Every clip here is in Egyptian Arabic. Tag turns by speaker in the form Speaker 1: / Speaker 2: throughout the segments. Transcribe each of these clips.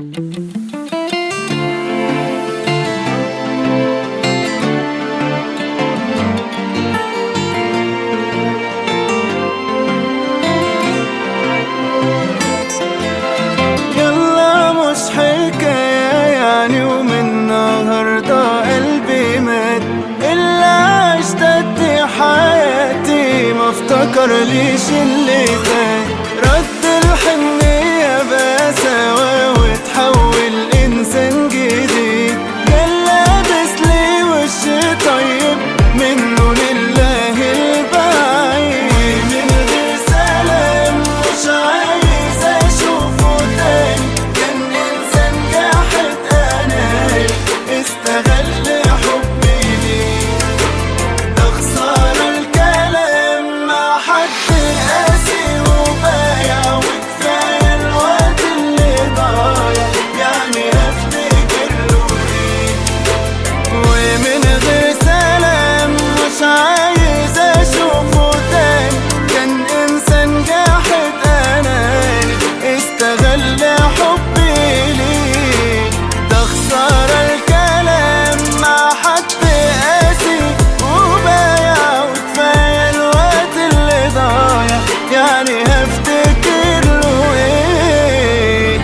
Speaker 1: يلا مش حكاية يعني ومن النهاردة قلبي مات إلا عشت قد حياتي ما افتكر ليش اللي فات رد الحنية بقى سوا وتحول إنسان جديد كان لابس لي وش طيب منه لله البعيد من غير سلام مش عايز اشوفه تاني كان انسان جاحد اناني استغل حبي ليه ده خسارة الكلام مع حد قاسي وبايع وكفاية الوقت اللي ضايع يعني هفتكر له ايه ومن غير سلام مش عايز اشوفه تاني كان انسان جاحد اناني استغل حبي ليه ده خسارة الكلام مع حد قاسي وبايع وكفاية الوقت اللي ضايع يعني هفتكر له ايه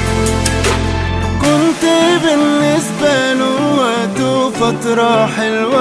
Speaker 1: كنت بالنسبة له وقت وفترة حلوة